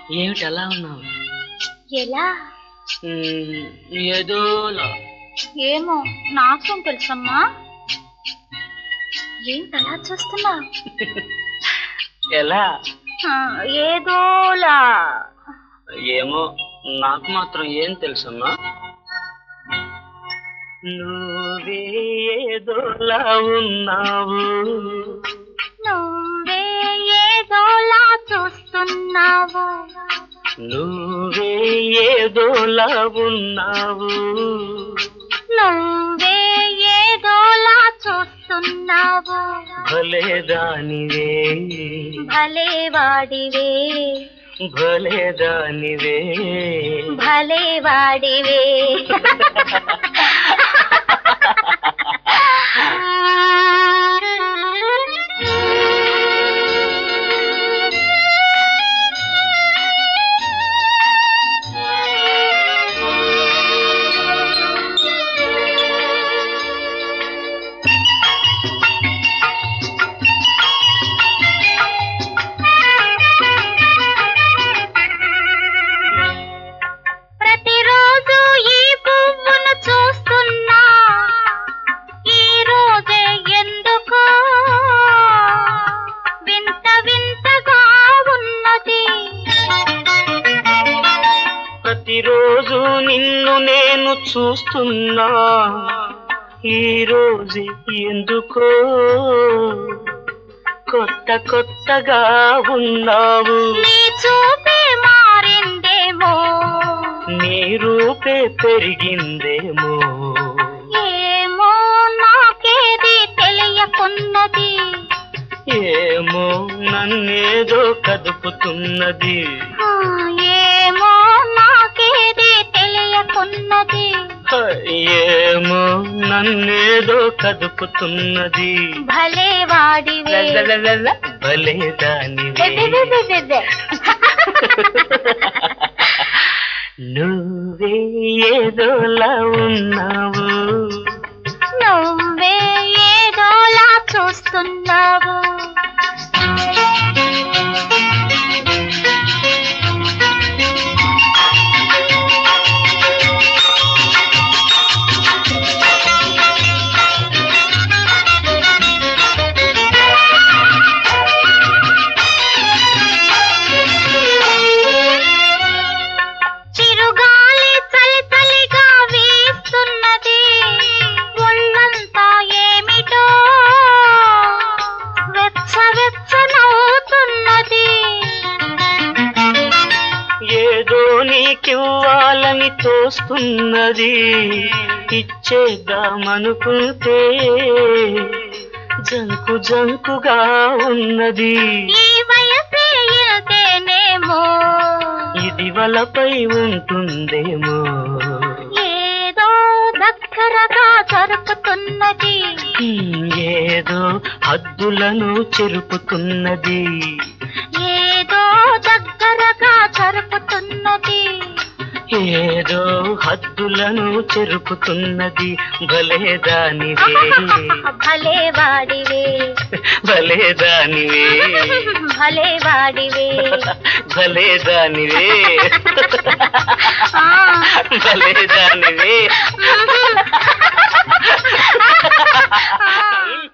ఏమిటి అలా ఉన్నావు ఎలా మ్మ్, ఏదోలా ఏమో నాకేం తెలుసమ్మా ఏంటలా చూస్తున్నా ఎలా ఏదోలా ఏమో నాకు మాత్రం ఏం తెలుసమ్మా నువ్వే ఏదోలా ఉన్నావు నువ్వే ఏదోలా చూస్తున్నావు నువ్వే ఏదోలా ఉన్నావు నువ్వే ఏదోలా చూస్తున్నావు భలే దానివే భలే వాడివే భలే దానివే భలే వాడివే ప్రతిరోజు ఈ పువ్వును చూస్తున్నా ఈ రోజే ఎందుకో వింత వింతగా ఉన్నది ప్రతిరోజు నిన్ను నేను చూస్తున్నా ఈ రోజు ఎందుకో కొత్త కొత్తగా ఉన్నావు నీ చూపే మారిందేమో నీ రూపే పెరిగిందేమో ఏమో నాకేది తెలియకున్నది ఏమో నన్నేదో కదుపుతున్నది ఆ, ఏమో నాకేది తెలియకున్నది హ, ఏమో నన్నేదో కదుపుతున్నది భలే వాడివే లలలలల, భలే దానివే బెబెబెబెబె. నువ్వే ఏదోలా ఉన్నావు నువ్వే ఏదోలా చూస్తున్నావు చిరుగాలి చలి చలిగా వీస్తున్నది ఒళ్ళంతా ఏమిటో వెచ్చ వెచ్చనవుతున్నది ఏదో నీకివ్వాలని తోస్తున్నది ఇచ్చేద్దామనుకుంటే జంకు జంకుగా ఉన్నది ఈ వయసే ఇల్తేనేమో ఇది వలపై ఉంటుందేమో ఏదో దగ్గరగా జరుపుతున్నది హ్మ్, ఏదో హద్దులను చెరుపుతున్నది ఏదో దగ్గరగా జరుపుతున్నది ఏదో హద్దులను చెరుపుతున్నది భలే దానివే భలే వాడివే భలే దానివే భలే వాడివే భలే దానివే ఆ. భలే దానివే ఆ.